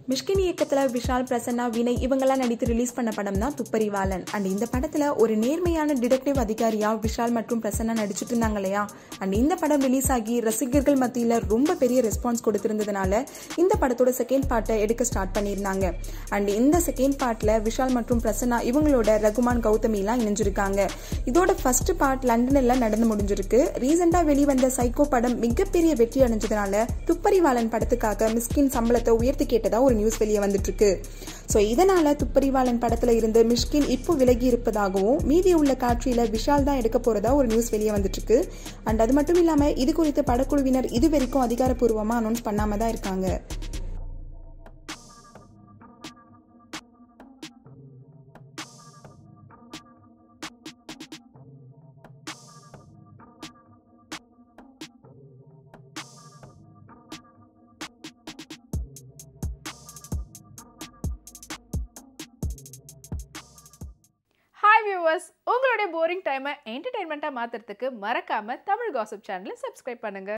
மிஷ்கின் இயக்கத்தில் விஷால் பிரசன்னா வினய் இவங்கெல்லாம் நடித்து ரிலீஸ் பண்ண படம் தான் துப்பறிவாளன் அண்ட் இந்த படத்தில் ஒரு நேர்மையான டிடெக்டிவ் அதிகாரியா விஷால் மற்றும் பிரசன்னா நடிச்சிட்டு இருந்தாங்க இல்லையா அண்ட் இந்த படம் ரிலீஸ் ஆகி ரசிகர்கள் மத்தியில் ரொம்ப பெரிய ரெஸ்பான்ஸ் கொடுத்திருந்ததுனால இந்த படத்தோட செகண்ட் பார்ட்டை எடுக்க ஸ்டார்ட் பண்ணியிருந்தாங்க அண்ட் இந்த செகண்ட் பார்ட்டில் விஷால் மற்றும் பிரசன்னா இவங்களோட ரகுமான் கௌதமிலாம் இணைஞ்சிருக்காங்க இதோட ஃபர்ஸ்ட் பார்ட் லண்டனில் நடந்து முடிஞ்சிருக்கு ரீசெண்டாக வெளிவந்த சைக்கோ படம் மிகப்பெரிய வெற்றி அடைஞ்சதுனால துப்பறிவாளன் படத்துக்காக மிஸ்கின் சம்பளத்தை உயர்த்தி கேட்டதா ஒரு நியூஸ் வெளியே வந்துட்டு இருக்கு ஸோ இதனால துப்பறிவாளன் படத்துல இருந்து மிஷ்கின் இப்போ விலகி இருப்பதாகவும் மீதி உள்ள காட்சியில விஷால் தான் எடுக்க போறதா ஒரு நியூஸ் வெளியே வந்துட்டு இருக்கு அண்ட் அது மட்டும் இல்லாம இது குறித்து படக்குழுவினர் இது வரைக்கும் அதிகாரப்பூர்வமா அனௌன்ஸ் பண்ணாம தான் இருக்காங்க ஹாய் வியூவர்ஸ் உங்களுடைய போரிங் டைமை என்டர்டைன்மெண்ட்டாக மாற்றுறதுக்கு மறக்காமல் தமிழ் காசிப் சேனலை சப்ஸ்கிரைப் பண்ணுங்கள்